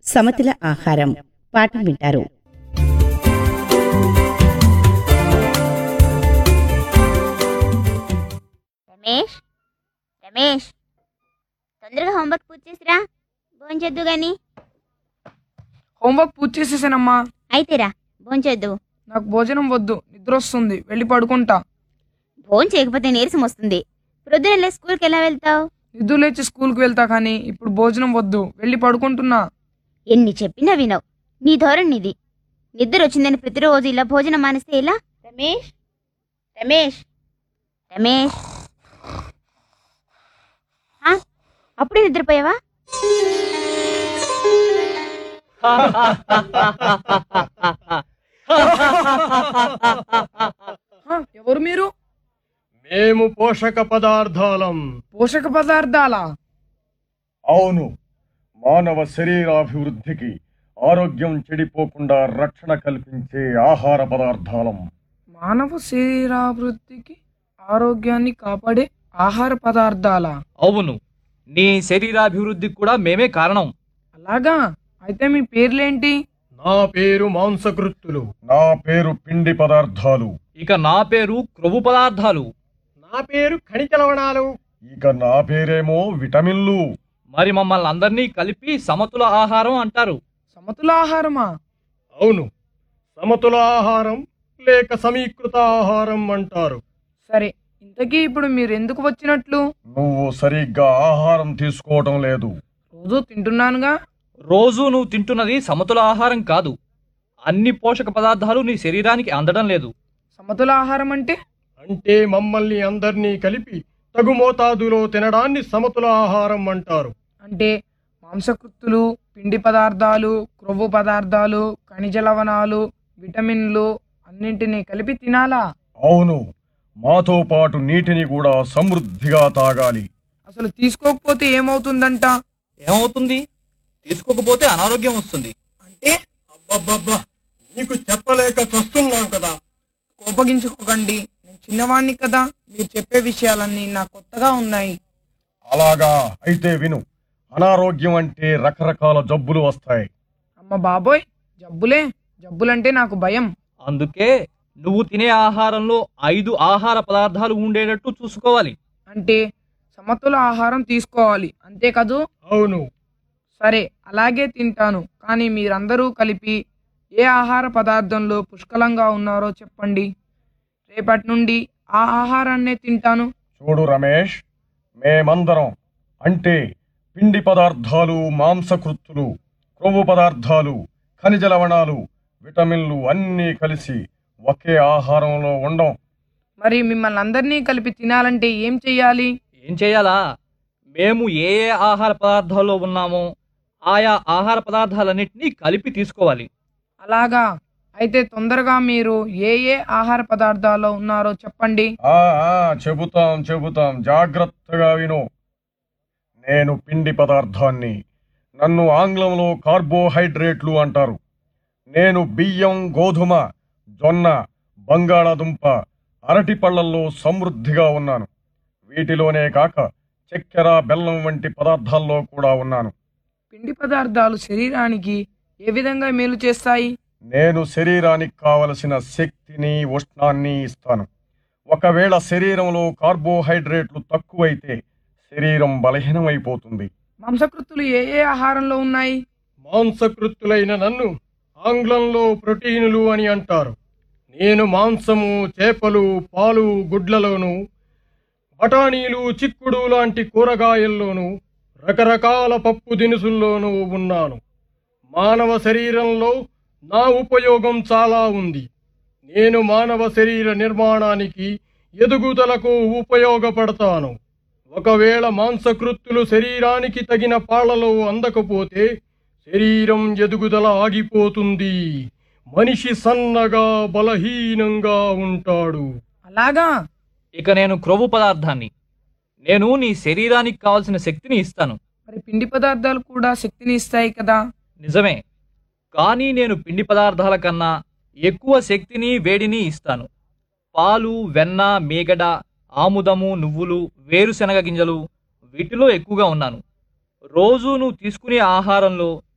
సమతుల ఆహారం పాఠం వింటారు రమేష్ రమేష్ తొందరగా హోంవర్క్ పూర్తి చేసిరా భోంచొద్దు గాని హోంవర్క్ పూర్తి చేసేసానమ్మా అయితేరా భోంచొద్దు నాకు భోజనం వద్దు నిద్ర వస్తుంది వెళ్ళి పడుకుంటా భోం చేయకపోతే నీరసం వస్తుంది ప్రొద్దున వెళ్ళే స్కూల్కి ఎలా వెళ్తావు నిద్ర లేచి స్కూల్కి వెళ్తా కానీ ఇప్పుడు భోజనం వద్దు వెళ్ళి పడుకుంటున్నా ఎన్ని చెప్పినా వినవు నీ ధోరణి ఇది నిద్ర వచ్చిందని ప్రతిరోజు ఇలా భోజనం మానేస్తే ఎలా రమేష్ రమేష్ రమేష్ ఆ? అప్పుడే నిద్రపోయావా హ, ఎవరు మీరు మేము పోషక పదార్థాలం పోషక పదార్థాలా అవును మానవ శరీరాభివృద్ధికి ఆరోగ్యం చెడిపోకుండా రక్షణ కల్పించే ఆహార పదార్థాలం మానవ శరీరాభివృద్ధికి ఆరోగ్యాన్ని కాపాడే ఆహార పదార్థాలా అవును నీ శరీరాభివృద్ధికి కూడా మేమే కారణం అలాగా అయితే మీ పేర్లేంటి నా పేరు మాంసకృత్తులు నా పేరు పిండి పదార్థాలు ఇక నా పేరు క్రొవ్వు పదార్థాలు నా పేరు ఖనిజ లవణాలు ఇక నా పేరేమో విటమిన్లు మరి మమ్మల్ని అందరినీ కలిపి సమతుల ఆహారం అంటారు సమతుల ఆహారమా అవును సమతుల ఆహారం లేక సమీకృత ఆహారం అంటారు సరే ఇంతకీ ఇప్పుడు మీరు ఎందుకు వచ్చినట్లు నువ్వు సరిగ్గా ఆహారం తీసుకోవటం లేదు రోజు తింటున్నానుగా రోజు నువ్వు తింటున్నది సమతుల ఆహారం కాదు అన్ని పోషక పదార్థాలు నీ శరీరానికి అందడం లేదు సమతుల ఆహారం అంటే అంటే మమ్మల్ని అందరినీ కలిపి తగు మోతాదులో తినడాన్ని సమతుల ఆహారం అంటారు అంటే మాంసకృత్తులు పిండి పదార్థాలు క్రొవ్వు పదార్థాలు ఖనిజ లవణాలు విటమిన్లు అన్నింటినీ కలిపి తినాలా అవును మాతో పాటు నీటిని కూడా సమృద్ధిగా తాగాలి అసలు తీసుకోకపోతే ఏమవుతుందంట ఏమవుతుంది తీసుకోకపోతే అనారోగ్యం వస్తుంది అంటే అబ్బబ్బబ్బా నీకు చెప్పలేక చస్తున్నాం కదా కోపగించుకోకండి నేను చిన్నవాణ్ణి కదా మీరు చెప్పే విషయాలన్నీ నాకు కొత్తగా ఉన్నాయి అలాగా అయితే విను అనారోగ్యం అంటే రకరకాల జబ్బులు వస్తాయి అమ్మ బాబోయ్ జబ్బులే జబ్బులంటే నాకు భయం అందుకే నువ్వు తినే ఆహారంలో ఐదు ఆహార పదార్థాలు ఉండేటట్టు చూసుకోవాలి అంటే సమతుల ఆహారం తీసుకోవాలి అంతే కదూ అవును సరే అలాగే తింటాను కానీ మీరందరూ కలిపి ఏ ఆహార పదార్థంలో పుష్కలంగా ఉన్నారో చెప్పండి రేపటి నుండి ఆ ఆహారాన్నే తింటాను చూడు రమేష్ మేమందరం అంటే పిండి పదార్థాలు మాంసకృత్తులు క్రొవ్వు పదార్థాలు ఖనిజ లవణాలు విటమిన్లు అన్నీ కలిసి ఒకే ఆహారంలో ఉండం మరి మిమ్మల్ని అందరినీ కలిపి తినాలంటే ఏం చెయ్యాలి ఏం చేయాలా మేము ఏ ఏ ఆహార పదార్థాల్లో ఉన్నామో ఆయా ఆహార పదార్థాలన్నింటినీ కలిపి తీసుకోవాలి అలాగా అయితే తొందరగా మీరు ఏ ఏ ఆహార పదార్థాల్లో ఉన్నారో చెప్పండి ఆ ఆ, చెబుతాం చెబుతాం జాగ్రత్తగా విను నేను పిండి పదార్థాన్ని నన్ను ఆంగ్లంలో కార్బోహైడ్రేట్లు అంటారు నేను బియ్యం గోధుమ జొన్న బంగాళాదుంప అరటి పళ్ళల్లో సమృద్ధిగా ఉన్నాను వీటిలోనే కాక చక్కెర బెల్లం వంటి పదార్థాల్లో కూడా ఉన్నాను పిండి పదార్థాలు శరీరానికి ఏ విధంగా మేలు చేస్తాయి నేను శరీరానికి కావలసిన శక్తిని ఉష్ణాన్ని ఇస్తాను ఒకవేళ శరీరంలో కార్బోహైడ్రేట్లు తక్కువైతే శరీరం బలహీనమైపోతుంది మాంసకృత్తులు ఏ ఏ ఆహారంలో ఉన్నాయి మాంసకృత్తులైన నన్ను ఆంగ్లంలో ప్రోటీనులు అని అంటారు నేను మాంసము చేపలు పాలు గుడ్లలోను బఠానీలు చిక్కుడు లాంటి కూరగాయల్లోనూ రకరకాల పప్పు దినుసుల్లోనూ ఉన్నాను మానవ శరీరంలో నా ఉపయోగం చాలా ఉంది నేను మానవ శరీర నిర్మాణానికి ఎదుగుదలకు ఉపయోగపడతాను ఒకవేళ మాంసకృత్తులు శరీరానికి తగిన పాళ్లలో అందకపోతే శరీరం ఎదుగుదల ఆగిపోతుంది మనిషి సన్నగా బలహీనంగా ఉంటాడు అలాగా ఇక నేను క్రొవ్వు పదార్థాన్ని నేను నీ శరీరానికి కావలసిన శక్తిని ఇస్తాను మరి పిండి పదార్థాలు కూడా శక్తిని ఇస్తాయి కదా నిజమే కానీ నేను పిండి పదార్థాల కన్నా ఎక్కువ శక్తిని వేడిని ఇస్తాను పాలు వెన్న మేగడ ఆముదము నువ్వులు వేరుశనగ గింజలు వీటిలో ఎక్కువగా ఉన్నాను రోజు నువ్వు తీసుకునే ఆహారంలో